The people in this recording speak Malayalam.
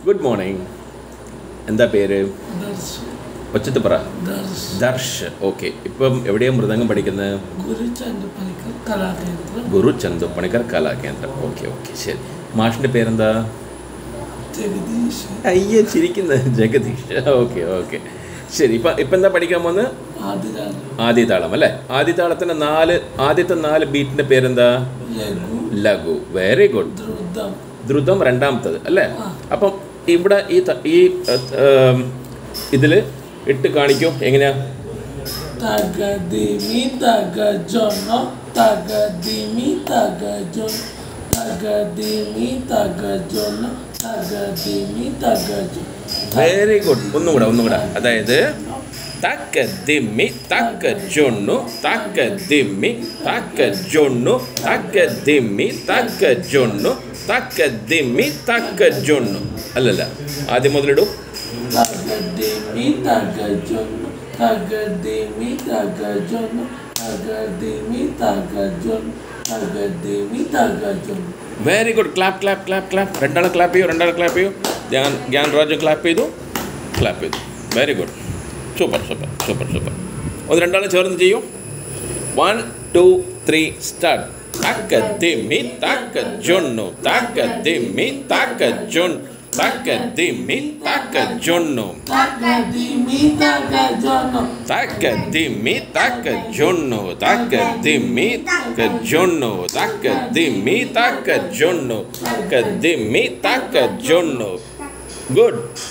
ഗുഡ് മോർണിംഗ് എന്താ പേര് ദർശ് ഒച്ചത്ത് പറ ദർശ് ദർശ് ഓക്കെ ഇപ്പം എവിടെയാണ് മൃദംഗം പഠിക്കുന്നത് ഗുരുചന്ദ് പണിക്കർ കലാകേന്ദ്രം ഗുരു ചന്തു പണിക്കർ കലാകേന്ദ്രം ഓക്കെ ഓക്കെ ശരി മാഷിൻ്റെ പേരെന്താ ജഗദീഷ് അയ്യ ചിരിക്കുന്നത് ജഗദീഷ് ഓക്കെ ഓക്കെ ശരി ഇപ്പം ഇപ്പം എന്താ പഠിക്കാൻ പോകുന്നത് ആദിരാണ് ആദ്യതാളം അല്ലേ ആദ്യതാളത്തിൻ്റെ നാല് ആദ്യത്തെ നാല് ബീറ്റിൻ്റെ പേരെന്താ ലഘു ലഘു വെരി ഗുഡ് ദ്രുതം ദ്രുതം രണ്ടാമത്തത് അല്ലേ ആ. അപ്പം ഇവിടെ ഈ ത- ഈ ഇതിൽ ഇട്ട് കാണിക്കും എങ്ങനെയാ തകദിമി തകജൊno തകദിമി തകജൊno തകദിമി തകജൊno തകദിമി തകജൊno വെരി ഗുഡ് ഒന്നും കൂടെ ഒന്നും കൂടെ അതായത് തക്ക ദിമ്മി തക്ക ജൊണ്ണു തക്ക ദിമ്മി തക്ക ജൊണ്ണു തക്ക ദിമ്മി തക്ക ജൊണ്ണു തക്ക ദിമ്മി തക്ക ജൊണ്ണു അല്ലല്ല ആദ്യം മുതലിടൂ തകദിമി തകജൊno തകദിമി തകജൊno തകദിമി തകജൊno തകദിമി തകജൊno very good clap clap clap clap രണ്ടാളെ ക്ലാപ്പ് ചെയ്യൂ രണ്ടാളെ ക്ലാപ്പ് ചെയ്യൂ ഞാൻ ഗ്യാൻ രാജു ക്ലാപ്പ് ചെയ്തു ക്ലാപ്പ് ചെയ്തു very good super super super super ഒന്ന് രണ്ടാളും ചേർന്ന് ചെയ്യൂ വൺ ടു ത്രീ സ്റ്റാർട്ട് തക്ക ദിമ്മി തക്ക ജൊണ്ണു തക്ക ദിമ്മി തക്ക ജൊൺ തക്ക ദിമ്മി തക്ക ജൊണ്ണു തകദിമി തകജൊno തക്ക ദിമ്മി തക്ക ജൊണ്ണു തക്ക ദിമ്മി തക്ക ജൊണ്ണു തക്ക ദിമ്മി തക്ക ജൊണ്ണു തക്ക ദിമ്മി തക്ക ജൊണ്ണു ഗുഡ്